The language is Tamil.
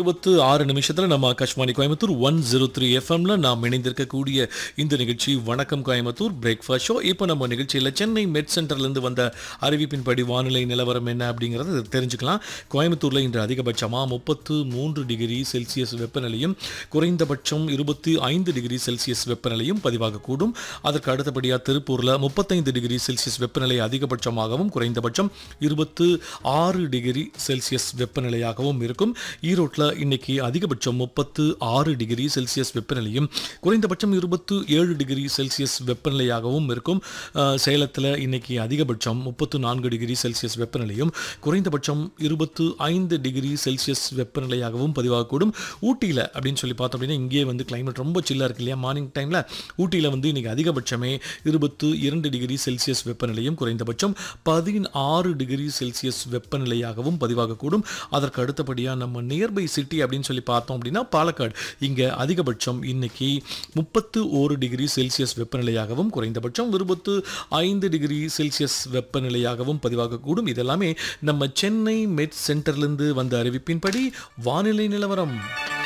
இருபத்து ஆறு நிமிஷத்தில் நம்ம Akashvani Coimbatore one zero three எஃப்எம்ல நாம் இணைந்திருக்கக்கூடிய இந்த நிகழ்ச்சி வணக்கம் கோயம்புத்தூர் பிரேக்ஃபாஸ்ட் ஷோ இப்போ நம்ம நிகழ்ச்சியில் சென்னை மெட் சென்டர்லேருந்து வந்த அறிவிப்பின்படி வானிலை நிலவரம் என்ன அப்படிங்கிறத தெரிஞ்சுக்கலாம் கோயம்புத்தூரில் இன்று அதிகபட்சமாக முப்பத்து மூன்று டிகிரி செல்சியஸ் வெப்பநிலையும் குறைந்தபட்சம் இருபத்தி ஐந்து டிகிரி செல்சியஸ் வெப்பநிலையும் பதிவாகக்கூடும் அதற்கு அடுத்தபடியாக திருப்பூரில் முப்பத்தைந்து டிகிரி செல்சியஸ் வெப்பநிலை அதிகபட்சமாகவும் குறைந்தபட்சம் இருபத்து ஆறு டிகிரி செல்சியஸ் வெப்பநிலையாகவும் இருக்கும் ஈரோட்டில் இன்னைக்கு அதிகபட்சம் முப்பத்து ஆறு டிகிரி செல்சியஸ் வெப்பநிலையும் குறைந்தபட்சம் இருபத்து ஏழு டிகிரி செல்சியஸ் வெப்பநிலையாகவும் இருக்கும் அஹ், சேலத்தில் இன்னைக்கு அதிகபட்சம் முப்பத்து நான்கு டிகிரி செல்சியஸ் வெப்பநிலையும் குறைந்தபட்சம் இருபத்து ஐந்து டிகிரி செல்சியஸ் வெப்பநிலையாகவும் பதிவாகக்கூடும் ஊட்டியில் அப்படின்னு சொல்லி பார்த்தோம் அப்படின்னா இங்கேயே வந்து கிளைமேட் ரொம்ப சில்லாக இருக்கு இல்லையா மார்னிங் டைமில் ஊட்டியில் வந்து இன்னைக்கு அதிகபட்சமே இருபத்து இரண்டு டிகிரி செல்சியஸ் வெப்பநிலையும் குறைந்தபட்சம் பதினாறு டிகிரி செல்சியஸ் வெப்பநிலையாகவும் பதிவாகக்கூடும் அதற்கு அடுத்தபடியாக நம்ம நியர்பை சிட்டி அப்படின்னு சொல்லி பார்த்தோம் அப்படின்னா பாலக்காடு இங்கே அதிகபட்சம் இன்னைக்கு முப்பத்து ஓரு டிகிரி செல்சியஸ் வெப்பநிலையாகவும் குறைந்தபட்சம் இருபத்து ஐந்து டிகிரி செல்சியஸ் வெப்பநிலையாகவும் பதிவாகக்கூடும் இதெல்லாமே நம்ம சென்னை மெட் சென்டர்லேருந்து வந்த அறிவிப்பின்படி வானிலை நிலவரம்